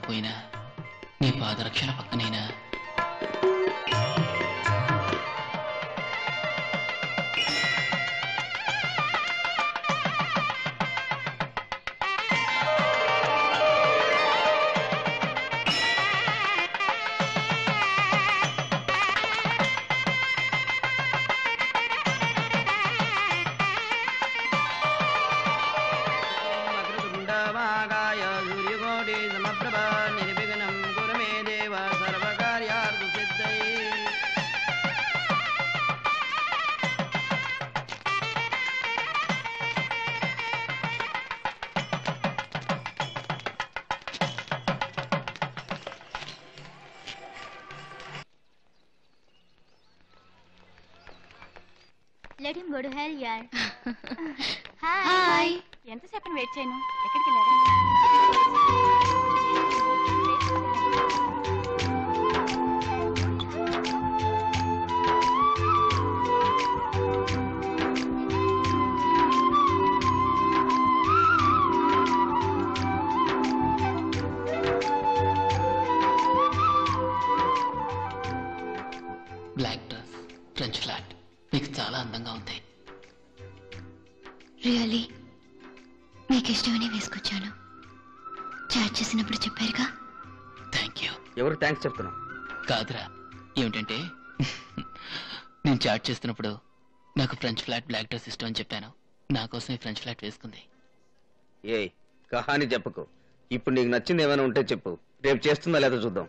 కాకపోయినా నీ పాదరక్షణ పక్కనైనా వక్రతుండవాగాయ సూర్యకోటి సమప్రభ నిర్విఘ్నం కురు మే దేవ సర్వకార్యార్థ సిద్ధయే let him go to hell యార్ హాయ్ ఎంతసేపు వెయిట్ చేయను ఎక్కడికి వెళ్ళారు బ్లాక్ డ్రెస్ ఫ్రెంచ్ ఫ్లాట్ మీకు చాలా అందంగా ఉంది రియలీ మీకు ఇష్టమని వేసుకొచ్చాను చాట్ చేసినప్పుడు చెప్పారుగా థ్యాంక్ యూ ఎవరు థ్యాంక్స్ చెప్తున్నావు కాదురా ఏమిటంటే నేను చాట్ చేస్తున్నప్పుడు నాకు ఫ్రెంచ్ ఫ్లాట్ బ్లాక్ డ్రెస్ ఇష్టం అని చెప్పాను నా కోసం ఈ ఫ్రెంచ్ ఫ్లాట్ వేసుకుంది ఏ కహాని చెప్పకు ఇప్పుడు నీకు నచ్చింది ఏమైనా ఉంటే చెప్పు రేపు చేస్తుందా లేదో చూద్దాం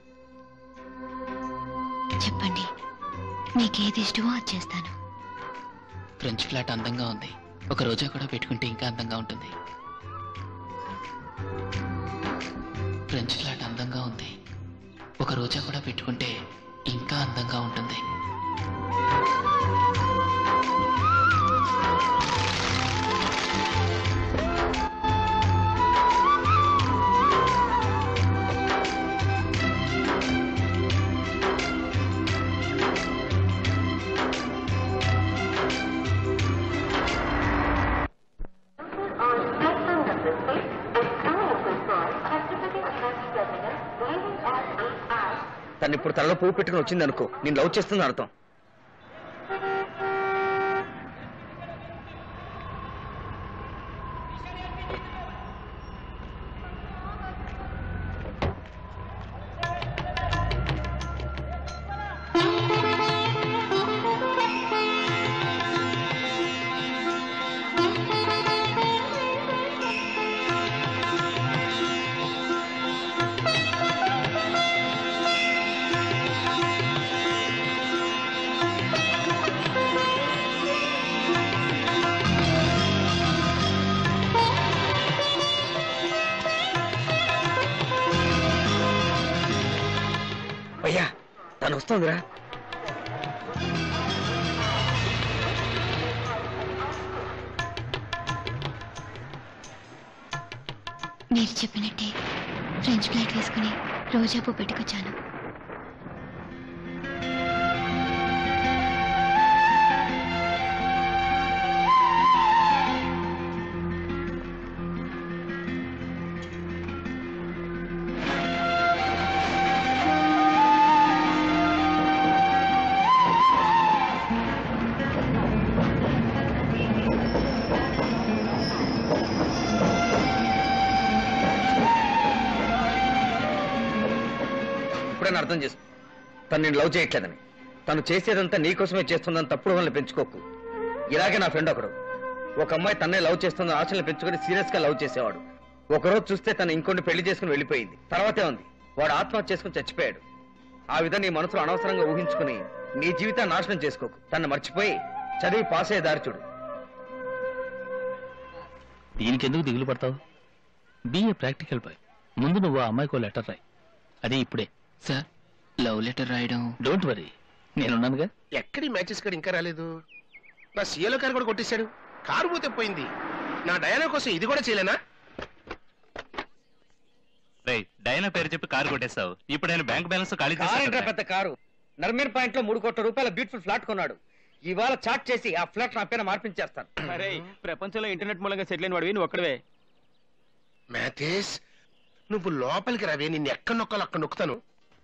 చెప్పండి మీకు ఏది ఇష్టమో అది చేస్తాను ఫ్రెంచ్ ఫ్లాట్ అందంగా ఉంది ఒక రోజా కూడా పెట్టుకుంటే ఇంకా అందంగా ఉంటుంది ఫ్రెంచ్ ఫ్లాట్ అందంగా ఉంది ఒక రోజా కూడా పెట్టుకుంటే ఇంకా అందంగా ఉంటుంది తను ఇప్పుడు తలలో పువ్వు పెట్టుకుని వచ్చింది అనుకో నేను లవ్ చేస్తుంది అర్థం అయ్యా తను వస్తుందిరా మీరు చెప్పినట్టే ఫ్రెంచ్ ఫ్లైట్ వేసుకుని రోజా పువ్వు పెట్టుకొచ్చాను ఇప్పుడైనా అర్థం చేసుకో తను నేను లవ్ చేయట్లేదని తను చేసేదంతా నీకోసమే చేస్తుందని తప్పుడు వల్ల పెంచుకోకు ఇలాగే నా ఫ్రెండ్ ఒకడు ఒక అమ్మాయి తన్నే లవ్ చేస్తుందని ఆశలు పెంచుకొని సీరియస్ గా లవ్ చేసేవాడు ఒకరోజు చూస్తే తను ఇంకొన్ని పెళ్లి చేసుకుని వెళ్ళిపోయింది తర్వాతే ఉంది వాడు ఆత్మహత్య చేసుకుని చచ్చిపోయాడు ఆ విధంగా నీ మనసులో అనవసరంగా ఊహించుకుని నీ జీవితాన్ని నాశనం చేసుకోకు తను మర్చిపోయి చదివి పాస్ అయ్యే దారి చూడు దీనికి ఎందుకు దిగులు పడతావు బిఏ ప్రాక్టికల్ బాయ్ ముందు నువ్వు ఆ అమ్మాయికో లెటర్ రాయి అది ఇప్పుడే సార్ లవ్ లెటర్ రాయడం డోంట్ వరీ నేనున్నానుగా ఎక్కడి మ్యాచెస్ కాడు ఇంకా రాలేదు నా సీఏలో కారు కూడా కొట్టేశాడు కారు పోతే పోయింది నా డయానా కోసం ఇది కూడా చేయలేనా రేయ్ డైనా పేరు చెప్పి కారు కొట్టేస్తావు ఇప్పుడు ఆయన బ్యాంక్ బ్యాలెన్స్ ఖాళీ కారు ఏంట్రా చేస్తాడు పెద్ద కారు నర్మీర్ పాయింట్ లో మూడు కోట్ల రూపాయల బ్యూటిఫుల్ ఫ్లాట్ కొన్నాడు ఇవాళ చాట్ చేసి ఆ ఫ్లాట్ నా పేరు మార్పించేస్తాను ప్రపంచంలో ఇంటర్నెట్ మూలంగా సెటిల్ అయిన వాడివి నువ్వు ఒక్కడవే మ్యాథేస్ నువ్వు లోపలికి రవే నిన్ను ఎక్కడ నొక్కాలో అక్కడ నొక్కుతాను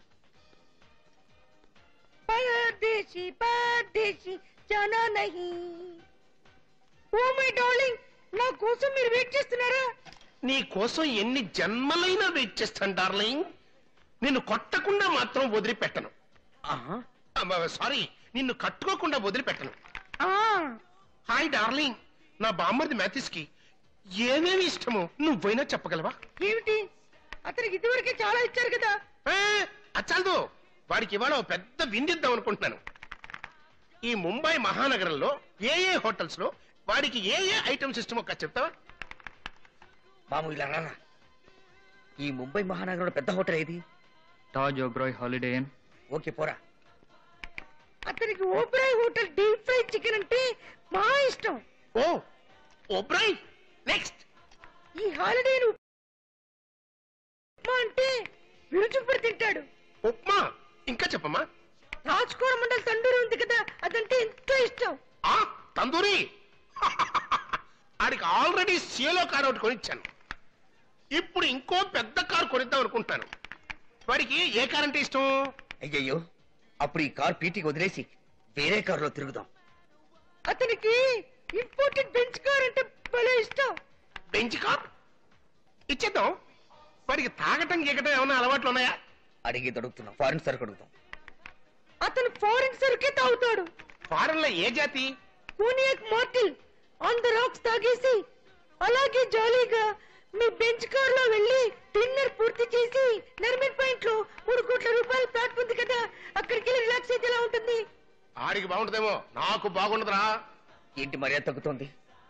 परदेसी परदेसी जाना नहीं ఓ మై డార్లింగ్ నా కోసం మీరు వెయిట్ చేస్తున్నారా నీ కోసం ఎన్ని జన్మలైనా వెయిట్ చేస్తాను డార్లింగ్ నిన్ను కొట్టకుండా మాత్రం వదిలిపెట్టను సారీ నిన్ను కట్టుకోకుండా వదిలిపెట్టను ఆ హాయ్ డార్లింగ్ నా బామ్మర్ది మ్యాథిస్ కి ఏమేమి ఇష్టమో నువ్వైనా చెప్పగలవా ఏమిటి అతనికి ఇదివరకే చాలా ఇచ్చారు కదా ఏ, అచ్చాల్దు వాడికి ఇవాళ ఓ పెద్ద విందిద్దాం అనుకుంటున్నాను ఈ ముంబై మహానగరంలో ఏ ఏ హోటల్స్ లో వాడికి ఏ ఏ ఐటమ్స్ ఇష్టమో ఒక్క చెప్తావా బాము ఇలా రారా ఈ ముంబై మహానగరంలో పెద్ద హోటల్ ఏది Taj Oberoi Holiday Inn okay పోరా అతనికి Oberoi hotel deep fry chicken అంటే మహా ఇష్టం ఓ ఓబ్రాయ్ నెక్స్ట్ ఈ హాలిడేను ఉప్మా అంటే విరుచుకుపడి తింటాడు ఉప్మా ఇంకా చెప్పమ్మా రాజ్కోర మండల్ తండూరి ఉంది కదా అదంటే ఎంతో ఇష్టం ఆ తందూరి ఆడికి ఆల్రెడీ సీలో కార్ ఒకటి కొనిచ్చాను ఇప్పుడు ఇంకో పెద్ద కారు కొనిద్దాం అనుకుంటాను వాడికి ఏ కార్ అంటే ఇష్టం అయ్యయ్యో అప్పుడు ఈ కార్ పీటీకి వదిలేసి వేరే కారులో తిరుగుదాం అతనికి ఇంపోర్టెడ్ బెంచ్ కార్ అంటే భలే ఇష్టం బెంచ్ కార్ ఇచ్చేద్దాం వాడికి తాగటం గీకటం ఏమైనా అలవాట్లు ఉన్నాయా అడిగి దొడుకుతున్నాం ఫారిన్ సరుకు అడుగుతాం అతను ఫారిన్ సరుకే తాగుతాడు ఫారెన్ లో ఏ జాతి cognac Martell on the rocks తాగేసి అలాగే జాలీగా మీ బెంచ్ కార్ లో వెళ్ళి డిన్నర్ పూర్తి చేసి నర్మిన్ పాయింట్ లో మూడు కోట్ల రూపాయల ప్లాట్ ఉంది కదా అక్కడికి వెళ్ళి రిలాక్స్ అయితే ఎలా ఉంటుంది ఆడికి బాగుంటుందేమో నాకు బాగుండదురా ఏంటి మర్యాద తగ్గుతోంది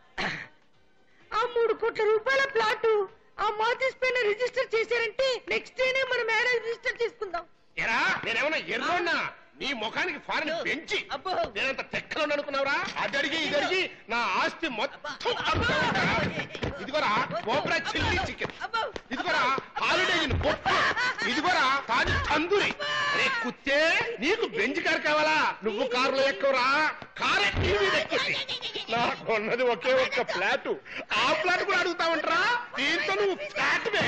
ఆ మూడు కోట్ల రూపాయల ప్లాట్ ఆ మార్టిస్ పైన రిజిస్టర్ చేశారంటే నెక్స్ట్ డేనే మన మ్యారేజ్ రిజిస్టర్ చేసుకుందాం ఎరా నేనేమన్నా ఎర్రోన్నా నీ ముఖానికి ఫారెన్ పెంచి నేనంత తెక్కలో అనుకున్నావురా అది అడిగి ఇది అడిగి నా ఆస్తి మొత్తం అమ్ముతావురా? ఇదిగోరా కోబ్రా చిల్లీ చికెన్ ఇదిగోరా హాలిడే ఇన్ బొట్టు ఇదిగోరా తాజు తందూరి రే కుత్తే నీకు బెంచ్ కార్ కావాలా నువ్వు కారులో ఎక్కువరా కారే టీవీ ఎక్కువ నాకు ఉన్నది ఒకే ఒక్క ఫ్లాట్ ఆ ఫ్లాట్ కూడా అడుగుతావంటరా దీంతో నువ్వు ఫ్లాట్ వే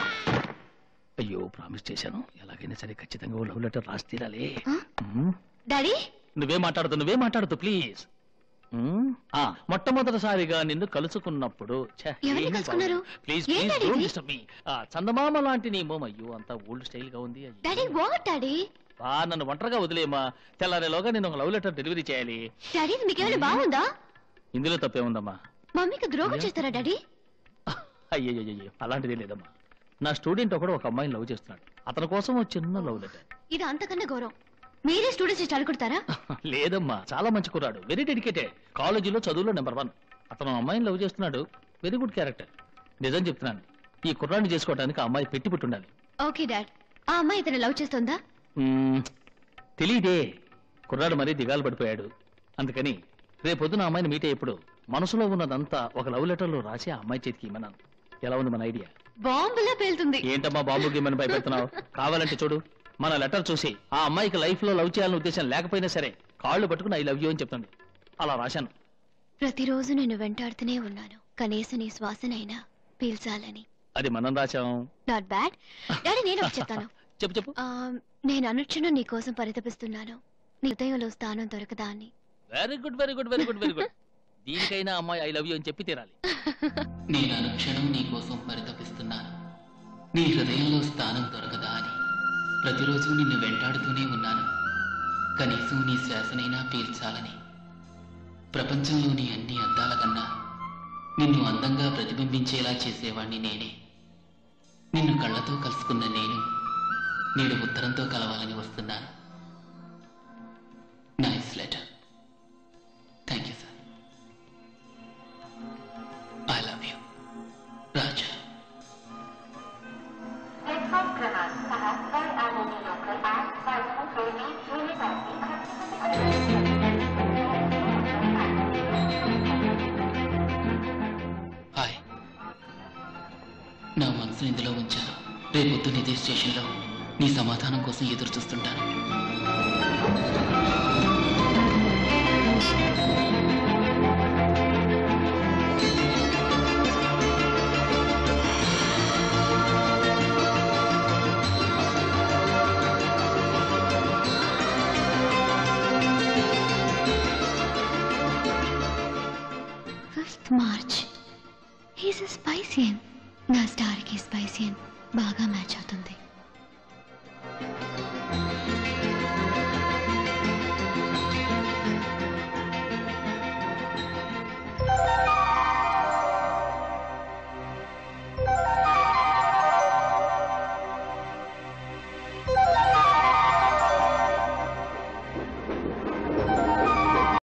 అయ్యో ప్రామిస్ చేశాను ఎలాగైనా సరే ఖచ్చితంగా ఓ లవ్ లెటర్ రాసి తీరాలి ఆ? మ్మ్. డాడీ నువ్వే మాట్లాడుతూ నువ్వే మాట్లాడుతూ ప్లీజ్ మ్మ్. ఆ, మొట్టమొదటిసారిగా నిన్ను కలుసుకున్నప్పుడు ఛే, ఎవరిని ఏమీ కలుసుకున్నారు? బాగోలేదు. ప్లీజ్ ఏం ప్లీజ్ డాడీ డోంట్ ఇది? డిస్టర్బ్ మీ ఆ, చందమామ లాంటి నీ మోమ అయ్యో అంత ఓల్డ్ స్టైల్ గా ఉంది అయ్యో. డాడీ వాట్ డాడీ బా నన్ను ఒంటరిగా వదిలేమా తెల్లారేలోగా నేను ఒక లవ్ లెటర్ డెలివరీ చేయాలి డాడీ ఇది మీకేమైనా బాగుందా ఇందులో తప్పే ఉందమ్మా మమ్మీకి ద్రోహం చేస్తారా డాడీ అయ్యయ్యో అలాంటిది లేదమ్మా నా స్టూడెంట్ ఒకడు ఒక అమ్మాయిని లవ్ చేస్తున్నాడు అతని కోసం ఒక చిన్న లవ్ లెటర్ ఇది అంతకన్నా గౌరవం మీరే స్టూడెంట్స్ ఇచ్చి అడుగుతారా లేదమ్మా చాలా మంచి కుర్రాడు వెరీ డెడికేటెడ్ కాలేజీలో చదువులో నెంబర్ వన్ అతను అమ్మాయిని లవ్ చేస్తున్నాడు వెరీ గుడ్ క్యారెక్టర్ నిజం చెప్తున్నాను ఈ కుర్రాడిని చేసుకోవడానికి ఆ అమ్మాయి పెట్టి పుట్టి ఉండాలి ఓకే డాడ్ ఆ అమ్మాయి ఇతను లవ్ చేస్తుందా మ్మ్, తెలీదే కుర్రాడు మరీ దిగాలు పడిపోయాడు అందుకని రేపొద్దున ఆ అమ్మాయిని మీట్ అయ్యేప్పుడు మనసులో ఉన్నదంతా ఒక లవ్ లెటర్లో రాసి ఆ అమ్మాయి చేతికి ఇమ్మన్నాను ఎలా ఉంది మన ఐడియా బాంబులా పేలుతుంది ఏంటమ్మా బాంబు గిమ్మని భయపెడుతున్నావు కావాలంటే చూడు మన లెటర్ చూసి ఆ అమ్మాయికి లైఫ్ లో లవ్ చేయాలని ఉద్దేశం లేకపోయినా సరే కాళ్ళు పట్టుకుని ఐ లవ్ యూ అని చెప్తుంది అలా రాశాను ప్రతిరోజు నేను వెంటాడుతూనే ఉన్నాను కనీసం నీ శ్వాసనైనా పీల్చాలని అది మనం రాశాం నాట్ బ్యాడ్ డాడీ నేను ఒకటి చెప్తాను చెప్పు చెప్పు ఆ, నేను అనుక్షణం నీ కోసం పరితపిస్తున్నాను నీ హృదయంలో స్థానం దొరకదా అని very good very good very good very good దీనికైనా అమ్మాయి ఐ లవ్ యూ అని చెప్పి తీరాలి నేను అనుక్షణం నీ కోసం పరితపిస్తున్నాను నీ హృదయంలో స్థానం దొరకదా అని ప్రతిరోజు నిన్ను వెంటాడుతూనే ఉన్నాను కనీసం నీ శ్వాసనైనా పీల్చాలని ప్రపంచంలోని అన్ని అద్దాల కన్నా నిన్ను అందంగా ప్రతిబింబించేలా చేసేవాణ్ణి నేనే నిన్ను కళ్ళతో కలుసుకున్న నేను నేడు ఉత్తరంతో కలవాలని వస్తున్నాను nice letter thank you sir I love you Raja hi నా మనసుని ఇందులో ఉంచాను రేపొద్దున ఇదే స్టేషన్లో నీ సమాధానం కోసం ఎదురు చూస్తుంటాను ఫిఫ్త్ మార్చ్ హీస్ స్పైసియన్ నా స్టార్కి స్పైసియన్ బాగా మ్యాచ్ అవుతుంది